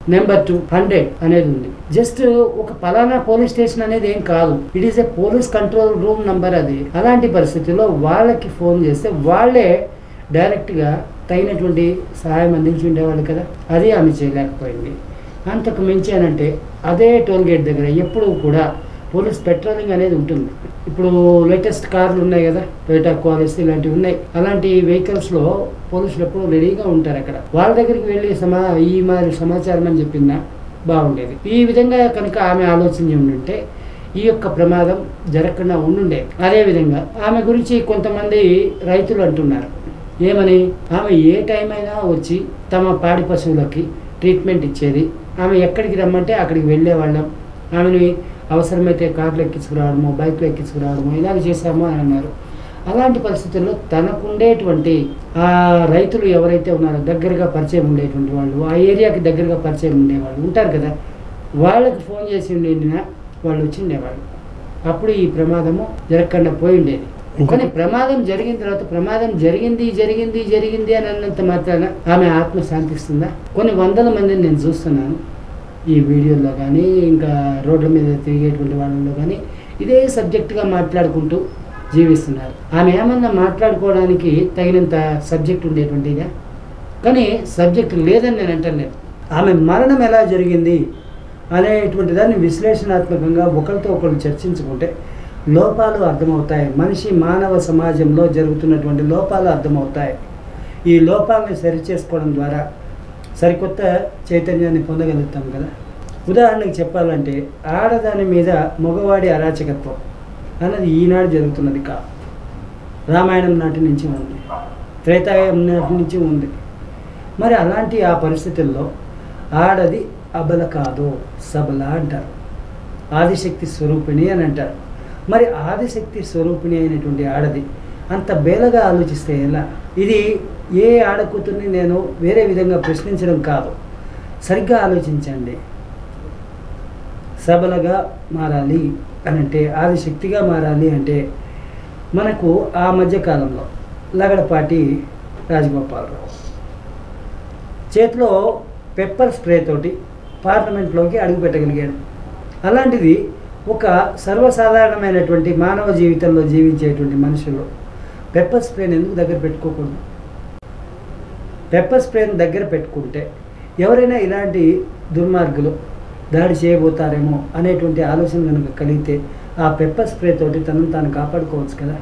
Number two hundred అనేది ఉంది just ఒక పలానా పోలీస్ స్టేషన్ అనేది ఏం కాదు it is a police control room number అది అలాంటి పరిస్థితుల్లో వాళ్ళకి ఫోన్ చేస్తే వాళ్ళే డైరెక్ట్గా తగినటువంటి సహాయం అందించి ఉండేవాళ్ళు కదా అది ఆమె చేయలేకపోయింది అంతకు మించి అనంటే అదే టోల్ గేట్ దగ్గర ఎప్పుడూ కూడా పోలీస్ పెట్రోలింగ్ అనేది ఉంటుంది ఇప్పుడు లేటెస్ట్ కార్లు ఉన్నాయి కదా టొయోటా క్వాలిస్ ఇలాంటివి ఉన్నాయి అలాంటి వెహికల్స్లో పోలీసులు ఎప్పుడు రెడీగా ఉంటారు అక్కడ వాళ్ళ దగ్గరికి వెళ్ళి సమా ఈ మరి సమాచారం అని చెప్పిందా బాగుండేది ఈ విధంగా కనుక ఆమె ఆలోచన ఉంటే ఈ యొక్క ప్రమాదం జరగకుండా ఉండుండే అదేవిధంగా ఆమె గురించి కొంతమంది రైతులు అంటున్నారు ఏమని ఆమె ఏ టైం అయినా వచ్చి తమ పాడి పశువులకి ట్రీట్మెంట్ ఇచ్చేది ఆమె ఎక్కడికి రమ్మంటే అక్కడికి వెళ్ళేవాళ్ళం ఆమెని అవసరమైతే కార్లు ఎక్కించుకురావడము బైక్లు ఎక్కించుకురావడము ఇలాగ చేశాము అని అన్నారు అలాంటి పరిస్థితుల్లో తనకుండేటువంటి ఆ రైతులు ఎవరైతే ఉన్నారో దగ్గరగా పరిచయం ఉండేటువంటి వాళ్ళు ఆ ఏరియాకి దగ్గరగా పరిచయం ఉండేవాళ్ళు ఉంటారు కదా వాళ్ళకి ఫోన్ చేసి ఉండేనా వాళ్ళు వచ్చి ఉండేవాళ్ళు అప్పుడు ఈ ప్రమాదము జరగకుండా పోయి ఉండేది ఇంకొక- కానీ ప్రమాదం జరిగిన తర్వాత ప్రమాదం జరిగింది జరిగింది జరిగింది అని అన్నంత మాత్రాన ఆమె ఆత్మ శాంతిస్తుందా కొన్ని వందల మందిని నేను చూస్తున్నాను ఈ వీడియోలో కానీ ఇంకా రోడ్ల మీద తిరిగేటువంటి వాళ్ళలో కానీ ఇదే సబ్జెక్టుగా మాట్లాడుకుంటూ జీవిస్తున్నారు ఆమె ఏమన్నా మాట్లాడుకోవడానికి తగినంత సబ్జెక్ట్ ఉండేటువంటిదా కానీ సబ్జెక్ట్ లేదని నేను అంటలేదు ఆమె మరణం ఎలా జరిగింది అనేటువంటి దాన్ని విశ్లేషణాత్మకంగా ఒకరితో ఒకరు చర్చించుకుంటే లోపాలు అర్థమవుతాయి మనిషి మానవ సమాజంలో జరుగుతున్నటువంటి లోపాలు అర్థమవుతాయి ఈ లోపాలను సరిచేసుకోవడం ద్వారా సరికొత్త చైతన్యాన్ని పొందగలుగుతాం కదా ఉదాహరణకి చెప్పాలంటే ఆడదాని మీద మగవాడి అరాచకత్వం అన్నది ఈనాడు జరుగుతున్నది కాదు రామాయణం నాటి నుంచి ఉంది త్రేతాయుగం నాటి నుంచి ఉంది మరి అలాంటి ఆ పరిస్థితుల్లో ఆడది అబల కాదు సబల అంటారు ఆదిశక్తి స్వరూపిణి అని అంటారు మరి ఆదిశక్తి స్వరూపిణి అయినటువంటి ఆడది అంత బేలగా ఆలోచిస్తే ఎలా ఇది ఏ ఆడకూతుర్ని నేను వేరే విధంగా ప్రశ్నించడం కాదు సరిగ్గా ఆలోచించండి సబలగా మారాలి అని అంటే ఆదిశక్తిగా మారాలి అంటే మనకు ఆ మధ్యకాలంలో లగడపాటి రాజగోపాలరావు చేతిలో పెప్పర్ స్ప్రే తోటి పార్లమెంట్లోకి అడుగు పెట్టగలిగాడు అలాంటిది ఒక సర్వసాధారణమైనటువంటి మానవ జీవితంలో జీవించేటువంటి మనుషులు పెప్పర్ స్ప్రేని ఎందుకు దగ్గర పెట్టుకోకూడదు పెప్పర్ స్ప్రేని దగ్గర పెట్టుకుంటే ఎవరైనా ఇలాంటి దుర్మార్గులు దాడి చేయబోతారేమో అనేటువంటి ఆలోచన కనుక కలిగితే ఆ పెప్పర్ స్ప్రే తోటి తనను తాను కాపాడుకోవచ్చు కదా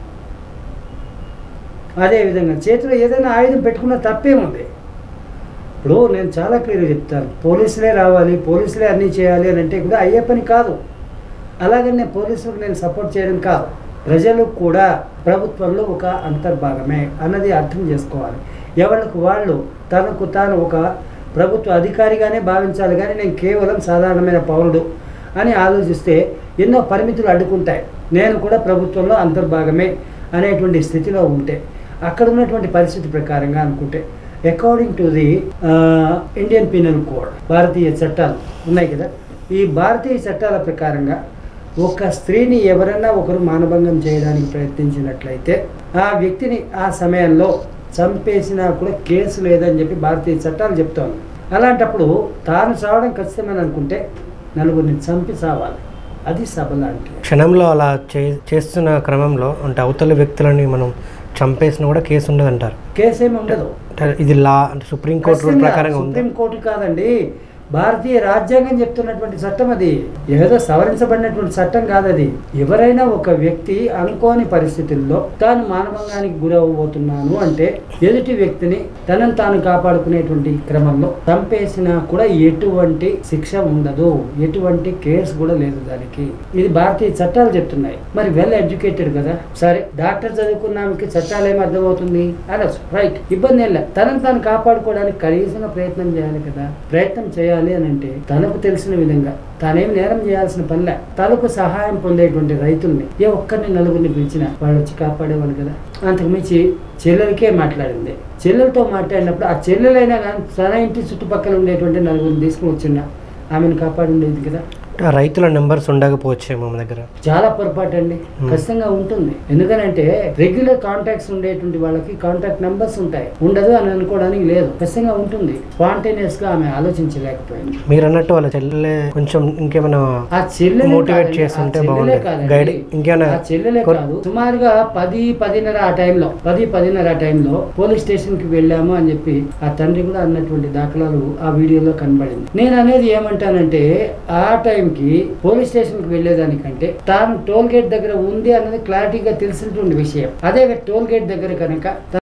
అదేవిధంగా చేతిలో ఏదైనా ఆయుధం పెట్టుకున్న తప్పేముంది ఇప్పుడు నేను చాలా క్లియర్గా చెప్తాను పోలీసులే రావాలి పోలీసులే అన్నీ చేయాలి అని అంటే కూడా అయ్యే పని కాదు అలాగని నేను పోలీసులకు నేను సపోర్ట్ చేయడం కాదు ప్రజలు కూడా ప్రభుత్వంలో ఒక అంతర్భాగమే అన్నది అర్థం చేసుకోవాలి ఎవరికి వాళ్ళు తనకు తాను ఒక ప్రభుత్వ అధికారిగానే భావించాలి కానీ నేను కేవలం సాధారణమైన పౌరుడు అని ఆలోచిస్తే ఎన్నో పరిమితులు అడ్డుకుంటాయి నేను కూడా ప్రభుత్వంలో అంతర్భాగమే అనేటువంటి స్థితిలో ఉంటే అక్కడ ఉన్నటువంటి పరిస్థితి ప్రకారంగా అనుకుంటే according to the Indian penal code భారతీయ చట్టాలు ఉన్నాయి కదా ఈ భారతీయ చట్టాల ప్రకారంగా ఒక స్త్రీని ఎవరన్నా ఒకరు మానభంగం చేయడానికి ప్రయత్నించినట్లయితే ఆ వ్యక్తిని ఆ సమయంలో చంపేసినా కూడా కేసు లేదని చెప్పి భారతీయ చట్టాలు చెప్తోంది అలాంటప్పుడు తాను చావడం ఖచ్చితమని అనుకుంటే నలుగురిని చంపి చావాలి అది సభ లాంటిది క్షణంలో అలా చే చేస్తున్న క్రమంలో అంటే అవతల వ్యక్తులని మనం చంపేసినా కూడా కేసు ఉండదంటారు కేసు ఏమి ఉండదు అంటే ఇది లా అంటే సుప్రీంకోర్టు రూల్ ప్రకారంగా ఉంది సుప్రీం కోర్టు కాదండి భారతీయ రాజ్యాంగం చెప్తున్నటువంటి చట్టం అది ఏదో సవరించబడినటువంటి చట్టం కాదు అది ఎవరైనా ఒక వ్యక్తి అనుకోని పరిస్థితుల్లో తాను మానభంగానికి గురవబోతున్నాను అంటే ఎదుటి వ్యక్తిని తనను తాను కాపాడుకునేటువంటి క్రమంలో చంపేసినా కూడా ఎటువంటి శిక్ష ఉండదు ఎటువంటి కేసు కూడా లేదు దానికి ఇది భారతీయ చట్టాలు చెప్తున్నాయి మరి వెల్ ఎడ్యుకేటెడ్ కదా సరే డాక్టర్ చదువుకున్నానికి చట్టాలు ఏం అర్థమవుతుంది అనొచ్చు రైట్ ఇబ్బంది ఏం లేదు తనను తాను కాపాడుకోవడానికి కనీసం ప్రయత్నం చేయాలి కదా ప్రయత్నం చేయాలి అని అంటే తనకు తెలిసిన విధంగా తానేం నేరం చేయాల్సిన పనిలే తనకు సహాయం పొందేటువంటి రైతుల్ని ఏ ఒక్కరిని నలుగురిని పిలిచినా వాళ్ళు వచ్చి కాపాడేవాళ్ళు కదా అంతకు మించి చెల్లెలకే మాట్లాడింది చెల్లెలతో మాట్లాడినప్పుడు ఆ చెల్లెలైనా కానీ తన ఇంటి చుట్టుపక్కల ఉండేటువంటి నలుగురిని తీసుకుని వచ్చిండా ఆమెను కాపాడి ఉండేది కదా ఆ రైతుల నెంబర్స్ ఉండకపోవచ్చేమో మన దగ్గర చాలా పొరపాటు అండి ఖచ్చితంగా ఉంటుంది ఎందుకనంటే రెగ్యులర్ కాంటాక్ట్స్ ఉండేటువంటి వాళ్ళకి కాంటాక్ట్ నెంబర్స్ ఉంటాయి ఉండదు అని అనుకోవడానికి లేదు ఖచ్చితంగా ఉంటుంది స్పాంటేనియస్ గా ఆమె ఆలోచించలేకపోయింది మీరు అన్నట్టు వాళ్ళ చెల్లె కొంచెం ఇంకేమైనా ఆ చెల్లెలే Motivate కాదండి, చేస్తుంటే ఆ చెల్లెలే బాగుండేది. కాదండి. Guide- ఇంకేమైనా ఆ చెల్లెలే కొ- కాదు సుమారుగా పది పదిన్నర ఆ టైంలో పది పదిన్నర ఆ టైంలో పోలీస్ స్టేషన్ కి వెళ్ళాము అని చెప్పి ఆ తండ్రి కూడా అన్నటువంటి దాఖలాలు ఆ వీడియోలో కనబడింది నేను అనేది ఏమంటానంటే ఆ టైంకి పోలీస్ స్టేషన్ కి వెళ్ళేదానికంటే తాను టోల్ గేట్ దగ్గర ఉంది అన్నది క్లారిటీగా తెలిసినటువంటి విషయం అదే టోల్ గేట్ దగ్గర కనుక